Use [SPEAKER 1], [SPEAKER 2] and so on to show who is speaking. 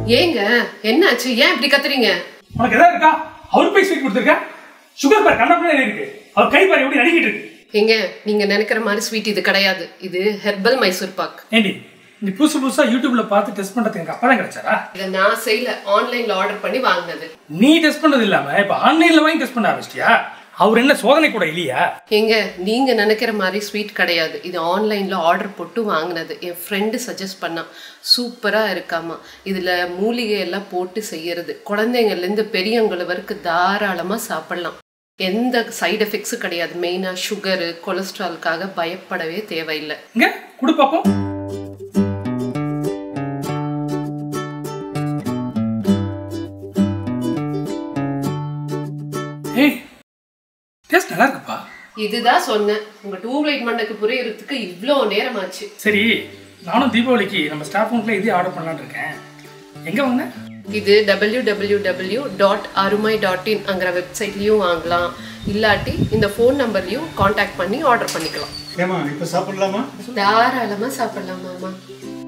[SPEAKER 1] ஏங்க என்னாச்சு ஏன் இப்படி கத்துறீங்க
[SPEAKER 2] உனக்கு எதாவது இருக்கா அவர் போய் ஸ்வீட் கொடுத்துருக்கேன் சுகர் பார் கண்டப்பே இருக்கு அவர் கை பார் எப்படி நடிக்கிட்டு இருக்கு
[SPEAKER 1] ஏங்க நீங்க நினைக்கிற மாதிரி ஸ்வீட் இது கிடையாது இது ஹெர்பல் மைசூர் பாக்
[SPEAKER 2] ஏண்டி நீ புதுசு புதுசா யூடியூப்ல பார்த்து டெஸ்ட் பண்றதுக்கு எனக்கு அப்பதான் கிடைச்சாரா
[SPEAKER 1] இதை நான் செய்யல ஆன்லைன்ல ஆர்டர் பண்ணி வாங்கினது
[SPEAKER 2] நீ டெஸ்ட் பண்ணது இல்லாம இப்ப ஆன்லைன்ல வாங்கி டெஸ்ட் பண்ண ஆரம்பிச்சிட்டியா அவர் என்ன சோதனை கூட இல்லையா
[SPEAKER 1] ஏங்க நீங்க நினைக்கிற மாதிரி ஸ்வீட் கிடையாது இது ஆன்லைன்ல ஆர்டர் போட்டு வாங்கினது என் ஃப்ரெண்டு சஜஸ்ட் பண்ணா சூப்பரா இருக்காமா இதுல மூலிகை எல்லாம் போட்டு செய்யறது குழந்தைங்கள்ல இருந்து பெரியவங்கள வரைக்கும் தாராளமா சாப்பிடலாம் எந்த சைடு எஃபெக்ட்ஸும் கிடையாது மெயினா சுகரு கொலஸ்ட்ரால்காக பயப்படவே தேவையில்லை
[SPEAKER 2] இங்க குடு பாப்போம் ஏய் டேஸ்ட் நல்லா இருக்குப்பா
[SPEAKER 1] இதுதான் சொன்னேன் உங்க டூ லைட் மண்ணுக்கு புரியறதுக்கு இவ்வளோ நேரம் ஆச்சு
[SPEAKER 2] சரி நானும் தீபாவளிக்கு நம்ம ஸ்டாஃப் ரூம்ல இதே ஆர்டர் பண்ணலாம்னு இருக்கேன் எங்க வாங்கினேன்
[SPEAKER 1] இது W W W dot Arumai dot இன்ங்கிற வெப்சைட்லேயும் வாங்கலாம் இல்லாட்டி இந்த ஃபோன் நம்பர்லையும் காண்டாக்ட் பண்ணி ஆர்டர் பண்ணிக்கலாம்
[SPEAKER 3] ஏமா இப்போ சாப்பிடலாமா
[SPEAKER 1] தாராளமாக சாப்பிடலாம் மாமா